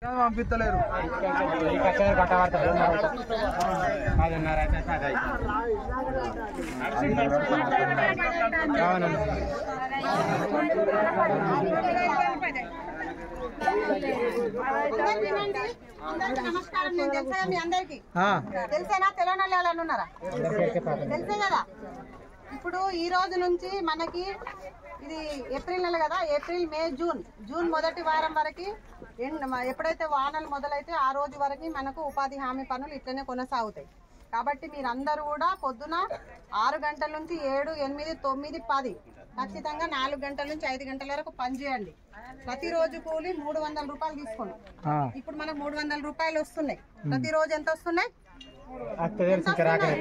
పంపిస్తలేరు అందరికీ నమస్కారం నేను తెలుసా మీ అందరికి తెలిసేనా తెలియని వాళ్ళు ఎవరైనా ఉన్నారా తెలుసే కదా ఇప్పుడు ఈ రోజు నుంచి మనకి ఇది ఏప్రిల్ నెల కదా ఏప్రిల్ మే జూన్ జూన్ మొదటి వారం వరకు ఎండ్- మ- ఎప్పుడైతే వానలు మొదలైతే ఆ రోజు వరకు మనకు ఉపాధి హామీ పనులు ఇట్లనే కొనసాగుతాయి కాబట్టి మీరందరూ కూడా పొద్దున ఆరు గంటల నుంచి ఏడు ఎనిమిది తొమ్మిది పది ఖచ్చితంగా నాలుగు గంటల నుంచి ఐదు గంటల వరకు పని చేయండి ప్రతిరోజు కూలి మూడు వందల రూపాయలు తీసుకోండి ఇప్పుడు మనకు మూడు వందల రూపాయలు వస్తున్నాయి ప్రతిరోజు ఎంత వస్తున్నాయి ఎంత వస్తున్నాయి?